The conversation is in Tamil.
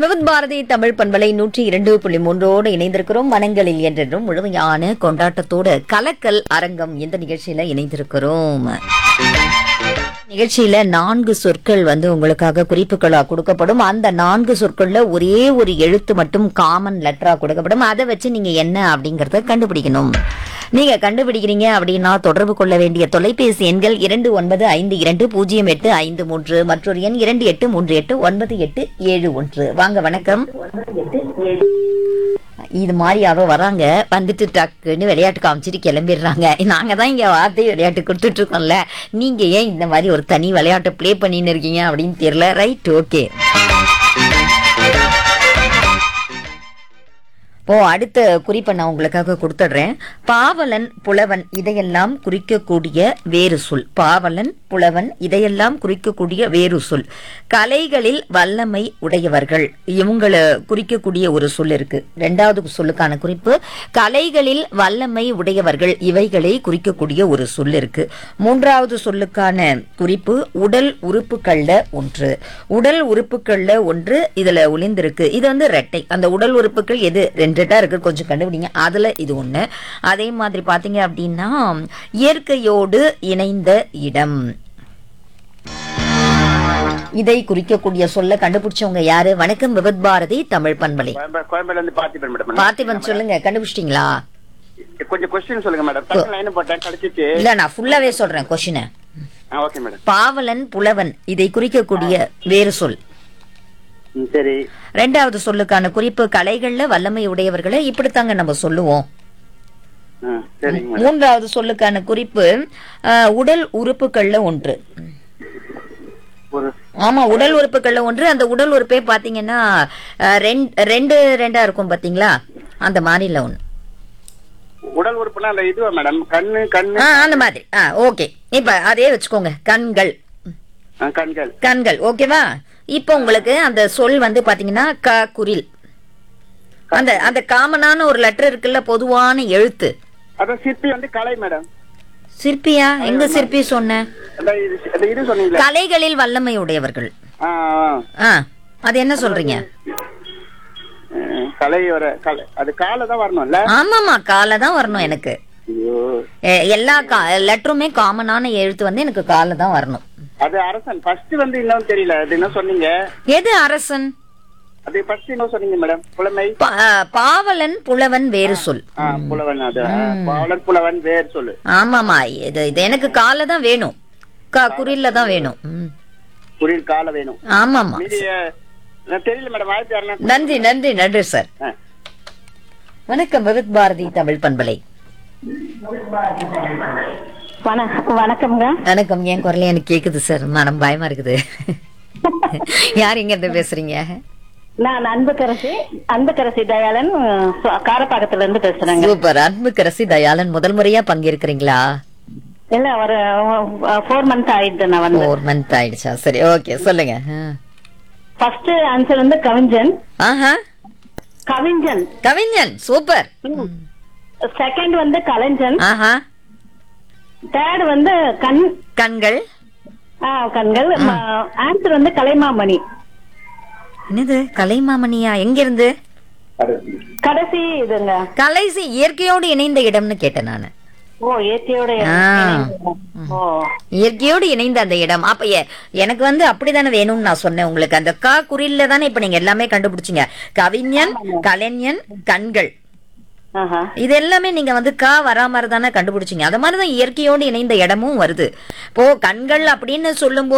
விவித் பாரதி தமிழ் பண்பலை நூற்றி இரண்டு புள்ளி மூன்றோடு இணைந்திருக்கிறோம் மனங்களில் என்றென்றும் முழுமையான கொண்டாட்டத்தோடு கலக்கல் அரங்கம் இந்த நிகழ்ச்சியில இணைந்திருக்கிறோம் நிகழ்ச்சியில நான்கு சொற்கள் வந்து உங்களுக்காக குறிப்புகளா கொடுக்கப்படும் அந்த நான்கு சொற்கள்ல ஒரே ஒரு எழுத்து மட்டும் காமன் லெட்டரா கொடுக்கப்படும் அதை வச்சு நீங்க என்ன அப்படிங்கறத கண்டுபிடிக்கணும் நீங்க கண்டுபிடிக்கிறீங்க அப்படின்னா தொடர்பு கொள்ள வேண்டிய தொலைபேசி எண்கள் இரண்டு ஒன்பது ஐந்து இரண்டு பூஜ்ஜியம் எட்டு ஐந்து மூன்று மற்றொரு எண் இரண்டு எட்டு மூன்று எட்டு ஒன்பது எட்டு ஏழு ஒன்று வாங்க வணக்கம் இது மாதிரி யாரோ வராங்க வந்துட்டு டக்குன்னு விளையாட்டு காமிச்சிட்டு கிளம்பிடுறாங்க நாங்க தான் இங்க வார்த்தை விளையாட்டு கொடுத்துட்டு இருக்கோம்ல நீங்க ஏன் இந்த மாதிரி ஒரு தனி விளையாட்டு ப்ளே பண்ணின்னு இருக்கீங்க அப்படின்னு தெரியல ரைட் ஓகே இப்போ அடுத்த குறிப்பை நான் உங்களுக்காக கொடுத்துடுறேன் பாவலன் புலவன் இதையெல்லாம் குறிக்கக்கூடிய வேறு சொல் பாவலன் புலவன் இதையெல்லாம் குறிக்கக்கூடிய வேறு சொல் கலைகளில் வல்லமை உடையவர்கள் இவங்களை குறிக்கக்கூடிய ஒரு சொல் இருக்கு ரெண்டாவது சொல்லுக்கான குறிப்பு கலைகளில் வல்லமை உடையவர்கள் இவைகளை குறிக்கக்கூடிய ஒரு சொல் இருக்கு மூன்றாவது சொல்லுக்கான குறிப்பு உடல் உறுப்புகள்ல ஒன்று உடல் உறுப்புகள்ல ஒன்று இதுல ஒளிந்திருக்கு இது வந்து ரெட்டை அந்த உடல் உறுப்புகள் எது ரெண்டுட்டா இருக்கு கொஞ்சம் கண்டுபிடிங்க அதுல இது ஒண்ணு அதே மாதிரி பாத்தீங்க அப்படின்னா இயற்கையோடு இணைந்த இடம் இதை குறிக்கக்கூடிய சொல்ல கண்டுபிடிச்சவங்க யாரு வணக்கம் விபத் பாரதி தமிழ் பண்பலை கோயம்பே- கோயம்பேடுல இருந்து பார்த்திபன் மேடம் பார்த்திபன் சொல்லுங்க கண்டுபிடிச்சிட்டீங்களா கொஞ்சம் கொஸ்டின் சொல்லுங்க மேடம் டக்கு லைன் போட்டேன் கழிச்சிட்டு இல்ல நான் ஃபுல்லாவே சொல்றேன் கொஸ்டினை ஓகே மேடம் பாவலன் புலவன் இதை குறிக்கக்கூடிய வேறு சொல் ம், சரி ரெண்டாவது சொல்லுக்கான குறிப்பு கலைகள்ல வல்லமை உடையவர்களை இப்படித்தாங்க நம்ம சொல்லுவோம் ஆ, சரிங்க மேடம் மூன்றாவது சொல்லுக்கான குறிப்பு அஹ், உடல் உறுப்புகள்ல ஒன்று ஒரு ஆமா உடல் உறுப்புகள்ல ஒன்று அந்த உடல் உறுப்பே பாத்தீங்கன்னா அஹ், ரெண்- ரெண்டு ரெண்டா இருக்கும் பாத்தீங்களா அந்த மாதிரில ஒண்ணு உடல் உறுப்புனா அந்த இதுவா மேடம் கண்ணு கண்ணு ஆ, அந்த மாதிரி ஆ ஓகே இப்ப அதே வச்சுக்கோங்க கண்கள் ஆ, கண்கள் கண்கள் ஓகேவா இப்போ உங்களுக்கு அந்த சொல் வந்து பாத்தீங்கன்னா க குரில் அந்த அந்த காமனான ஒரு லெட்டர் இருக்குல்ல பொதுவான எழுத்து அதான் சிற்பி வந்து கலை மேடம் சிற்பியா எங்க சிற்பி சொன்ன அந்த இது அந்த இது சொன்னீங்களே கலைகளில் வல்லமை உடையவர்கள் ஆ, ஆ. ஆ அது என்ன சொல்றீங்க ஆ, கலை வர கலை அது காலை தான் வரணும்ல ஆமாமா கால தான் வரணும் எனக்கு ஐயோ எ- எல்லா லெட்டருமே காமனான எழுத்து வந்து எனக்கு கால தான் வரணும் அது அரசன் ஃபர்ஸ்ட் வந்து இன்னும் தெரியல அது என்ன சொன்னீங்க எது அரசன் அது ஃபர்ஸ்ட் என்ன சொன்னீங்க மேடம் புலமை பா- பாவலன் புலவன் வேறு சொல் ஆ, புலவன் அது ஆ, பாவலன் புலவன் வேர் சொல்லு ஆமாமா இது இது எனக்கு கால தான் வேணும் கா குறில்ல தான் வேணும் ம். புரியல் காலை வேணும் ஆமாமா மீதி அஹ், நான் தெரியல மேடம் ஆயிரத்தி யாருன்னா நன்றி நன்றி நன்றி சார் ஆ. வணக்கம் விவித் பாரதி தமிழ் பண்பலை வண- வணக்கம்ங்க வணக்கம் என் குரல எனக்கு கேக்குது சார் மனம் பயமா இருக்குது யார் எங்க இருந்து பேசுறீங்க நான் அன்புக்கரசி அன்புக்கரசி தயாளன் சு- காரப்பாக்கத்துல இருந்து பேசுறேங்க சூப்பர் அன்புக்கரசி தயாளன் முதல் முறையா பங்கேற்கிறீங்களா இல்ல ஒரு ஃபோர் மந்த் ஆயிடுது நான் வந்து ஃபோர் மந்த் ஆயிடுச்சா சரி ஓகே சொல்லுங்க ஆ. ஃபர்ஸ்ட் ஆன்சர் வந்து கவிஞ்சன் ஆஹா கவிஞ்சன் கவிஞன் சூப்பர் செகண்ட் வந்து கலைஞ்சன் ஆஹா தேர்ட் வந்து கண் கண்கள் ஆ, கண்கள் ஆன்சர் வந்து கலைமாமணி என்னது கலைமாமணியா எங்க இருந்து கடைசி இதுங்க கலைசி இயற்கையோடு இணைந்த இடம்னு கேட்டேன் நானு ஓ ஏத்தியோட ஆ. ஓ இயற்கையோடு இணைந்த அந்த இடம் அப்ப எ- எனக்கு வந்து அப்படிதானே வேணும்னு நான் சொன்னேன் உங்களுக்கு அந்த கா குறில்ல தானே இப்ப நீங்க எல்லாமே கண்டுபிடிச்சீங்க கவிஞன் கலைஞன் கண்கள் ஆஹா இது எல்லாமே நீங்க வந்து கா வரா மாதிரி தானே கண்டுபிடிச்சீங்க அது மாதிரிதான் இயற்கையோடு இணைந்த இடமும் வருது இப்போ கண்கள் அப்படின்னு சொல்லும்போது